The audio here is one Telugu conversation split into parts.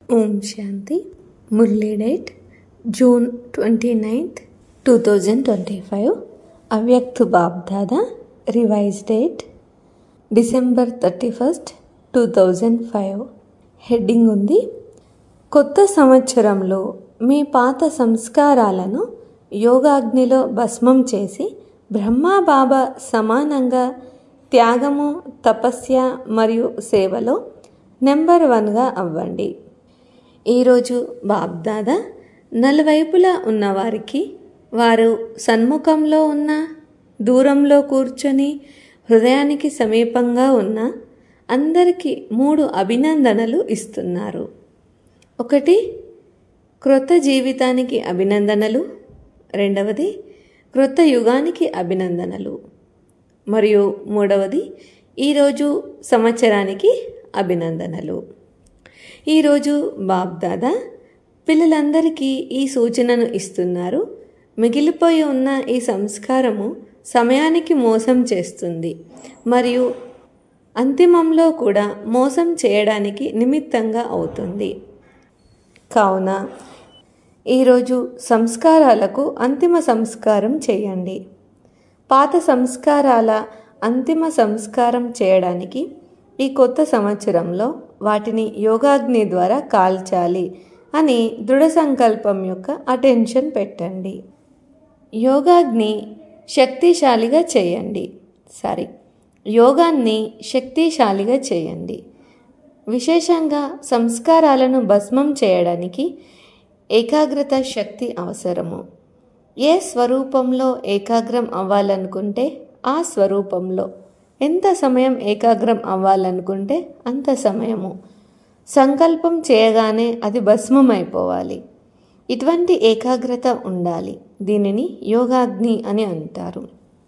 ఓం Shanti Murali date June twenty ninth two thousand twenty five Avyakt BapDada revise date December thirty first two thousand five heading ఉంది కొత్త సంవత్సరంలో మీ పాత సంస్కారాలను యోగాగ్నిలో భస్మం చేసి బ్రహ్మా బాబా సమానంగా త్యాగము తపస్య మరియు సేవలో నెంబర్ వన్గా అవ్వండి ఈరోజు బాబ్దాదా నలువైపులా ఉన్నవారికి వారు సన్ముఖంలో ఉన్న దూరంలో కూర్చొని హృదయానికి సమీపంగా ఉన్న అందరికీ మూడు అభినందనలు ఇస్తున్నారు ఒకటి క్రొత్త జీవితానికి అభినందనలు రెండవది క్రొత్త యుగానికి అభినందనలు మరియు మూడవది ఈరోజు సంవత్సరానికి అభినందనలు ఈరోజు బాబ్దాదా పిల్లలందరికీ ఈ సూచనను ఇస్తున్నారు మిగిలిపోయి ఉన్న ఈ సంస్కారము సమయానికి మోసం చేస్తుంది మరియు అంతిమంలో కూడా మోసం చేయడానికి నిమిత్తంగా అవుతుంది కావున ఈరోజు సంస్కారాలకు అంతిమ సంస్కారం చేయండి పాత సంస్కారాల అంతిమ సంస్కారం చేయడానికి ఈ కొత్త సంవత్సరంలో వాటిని యోగాగ్ని ద్వారా కాల్చాలి అని దృఢ సంకల్పం యొక్క అటెన్షన్ పెట్టండి యోగాగ్ని శక్తిశాలిగా చేయండి సారీ యోగాన్ని శక్తిశాలిగా చేయండి విశేషంగా సంస్కారాలను భస్మం చేయడానికి ఏకాగ్రత శక్తి అవసరము ఏ స్వరూపంలో ఏకాగ్రం అవ్వాలనుకుంటే ఆ స్వరూపంలో ఎంత సమయం ఏకాగ్రం అవ్వాలనుకుంటే అంత సమయము సంకల్పం చేయగానే అది భస్మమైపోవాలి ఇటువంటి ఏకాగ్రత ఉండాలి దీనిని యోగాగ్ని అని అంటారు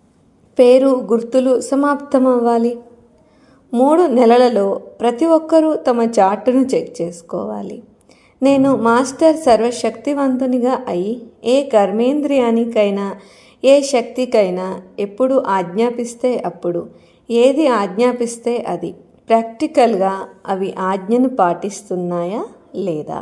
పేరు గుర్తులు సమాప్తమవ్వాలి మూడు నెలలలో ప్రతి ఒక్కరూ తమ చార్టును చెక్ చేసుకోవాలి నేను మాస్టర్ సర్వశక్తివంతునిగా అయి ఏ కర్మేంద్రియానికైనా ఏ శక్తికైనా ఎప్పుడు ఆజ్ఞాపిస్తే అప్పుడు ఏది ఆజ్ఞాపిస్తే అది ప్రాక్టికల్గా అవి ఆజ్ఞను పాటిస్తున్నాయా లేదా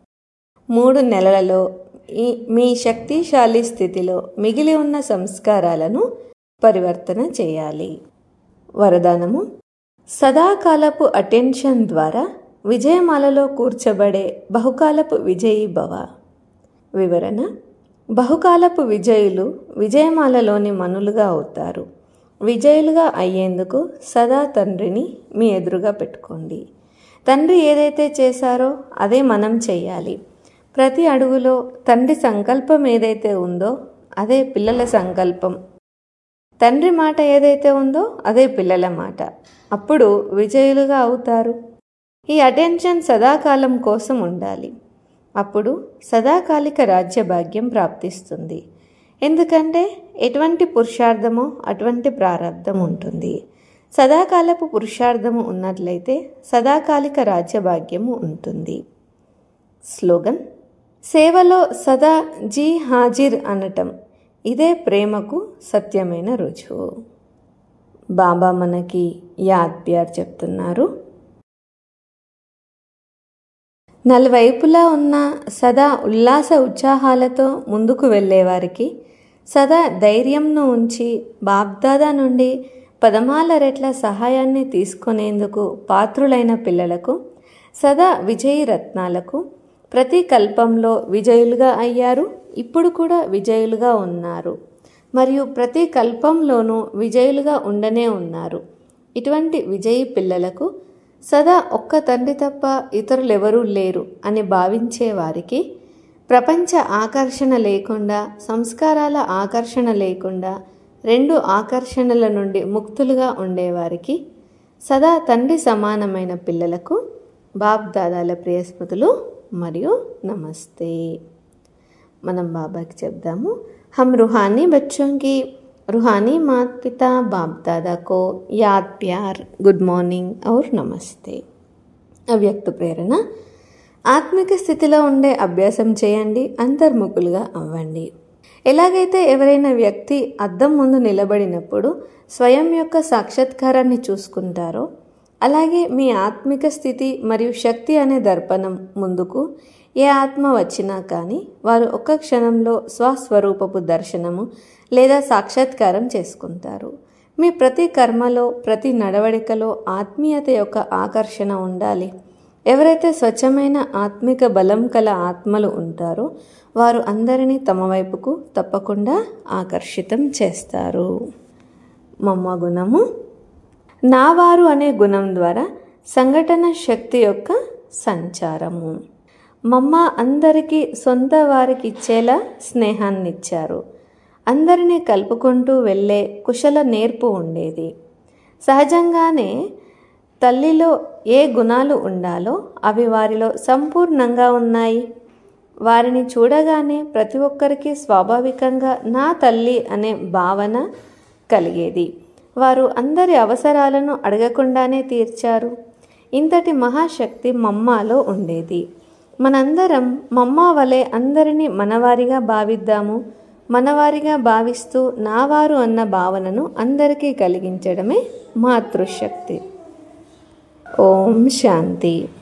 మూడు నెలలలో ఈ మీ శక్తిశాలి స్థితిలో మిగిలి ఉన్న సంస్కారాలను పరివర్తన చేయాలి వరదానము సదాకాలపు అటెన్షన్ ద్వారా విజయమాలలో కూర్చబడే బహుకాలపు విజయీ భవ వివరణ బహుకాలపు విజయులు విజయమాలలోని మనులుగా అవుతారు విజయులుగా అయ్యేందుకు సదా తండ్రిని మీ ఎదురుగా పెట్టుకోండి తండ్రి ఏదైతే చేశారో అదే మనం చేయాలి ప్రతి అడుగులో తండ్రి సంకల్పం ఏదైతే ఉందో అదే పిల్లల సంకల్పం తండ్రి మాట ఏదైతే ఉందో అదే పిల్లల మాట అప్పుడు విజయులుగా అవుతారు ఈ అటెన్షన్ సదాకాలం కోసం ఉండాలి అప్పుడు సదాకాలిక రాజ్యభాగ్యం ప్రాప్తిస్తుంది ఎందుకంటే ఎటువంటి పురుషార్థమో అటువంటి ప్రారంధం ఉంటుంది సదాకాలపు పురుషార్థము ఉన్నట్లయితే సదాకాలిక రాజ్యభాగ్యము ఉంటుంది స్లోగన్ సేవలో సదా జీ హాజిర్ అనటం ఇదే ప్రేమకు సత్యమైన రుజువు బాబా మనకి యాద్ ప్యార్ చెప్తున్నారు నలువైపులా ఉన్న సదా ఉల్లాస ఉత్సాహాలతో ముందుకు వెళ్ళేవారికి సదా ధైర్యంను ఉంచి బాబ్దాదా నుండి పదమాల రెట్ల సహాయాన్ని తీసుకునేందుకు పాత్రులైన పిల్లలకు సదా విజయీ రత్నాలకు ప్రతి కల్పంలో విజయులుగా అయ్యారు ఇప్పుడు కూడా విజయులుగా ఉన్నారు మరియు ప్రతి కల్పంలోనూ విజయులుగా ఉండనే ఉన్నారు ఇటువంటి విజయీ పిల్లలకు సదా ఒక్క తండ్రి తప్ప ఇతరులెవరూ లేరు అని భావించే వారికి ప్రపంచ ఆకర్షణ లేకుండా సంస్కారాల ఆకర్షణ లేకుండా రెండు ఆకర్షణల నుండి ముక్తులుగా ఉండేవారికి సదా తండ్రి సమానమైన పిల్లలకు బాబ్ దాదాల ప్రియస్మృతులు మరియు నమస్తే మనం బాబాకి చెప్దాము హమ్ రుహానీ బచ్చోं की रूहानी माता पिता बाप दादा को याद प्यार గుడ్ మార్నింగ్ और నమస్తే అవ్యక్త ప్రేరణ ఆత్మిక స్థితిలో ఉండే అభ్యాసం చేయండి అంతర్ముఖులుగా అవ్వండి ఎలాగైతే ఎవరైనా వ్యక్తి అద్దం ముందు నిలబడినప్పుడు స్వయం యొక్క సాక్షాత్కారాన్ని చూసుకుంటారో అలాగే మీ ఆత్మిక స్థితి మరియు శక్తి అనే దర్పణం ముందుకు ఏ ఆత్మ వచ్చినా కానీ వారు ఒక్క క్షణంలో స్వస్వరూపపు దర్శనము లేదా సాక్షాత్కారం చేసుకుంటారు మీ ప్రతి కర్మలో ప్రతి నడవడికలో ఆత్మీయత యొక్క ఆకర్షణ ఉండాలి ఎవరైతే స్వచ్ఛమైన ఆత్మిక బలం కల ఆత్మలు ఉంటారో వారు అందరినీ తమ వైపుకు తప్పకుండా ఆకర్షితం చేస్తారు మమ్మ గుణము నావారు అనే గుణం ద్వారా సంఘటన శక్తి యొక్క సంచారము మమ్మ అందరికీ సొంత వారికి ఇచ్చేలా స్నేహాన్ని ఇచ్చారు అందరినీ కలుపుకుంటూ వెళ్ళే కుశల నేర్పు ఉండేది సహజంగానే తల్లిలో ఏ గుణాలు ఉండాలో అవి వారిలో సంపూర్ణంగా ఉన్నాయి వారిని చూడగానే ప్రతి ఒక్కరికి స్వాభావికంగా నా తల్లి అనే భావన కలిగేది వారు అందరి అవసరాలను అడగకుండానే తీర్చారు ఇంతటి మహాశక్తి మమ్మాలో ఉండేది మనందరం మమ్మ వలె అందరినీ మనవారిగా భావిద్దాము మనవారిగా భావిస్తూ నావారు అన్న భావనను అందరికీ కలిగించడమే మాతృశక్తి ఓం శాంతి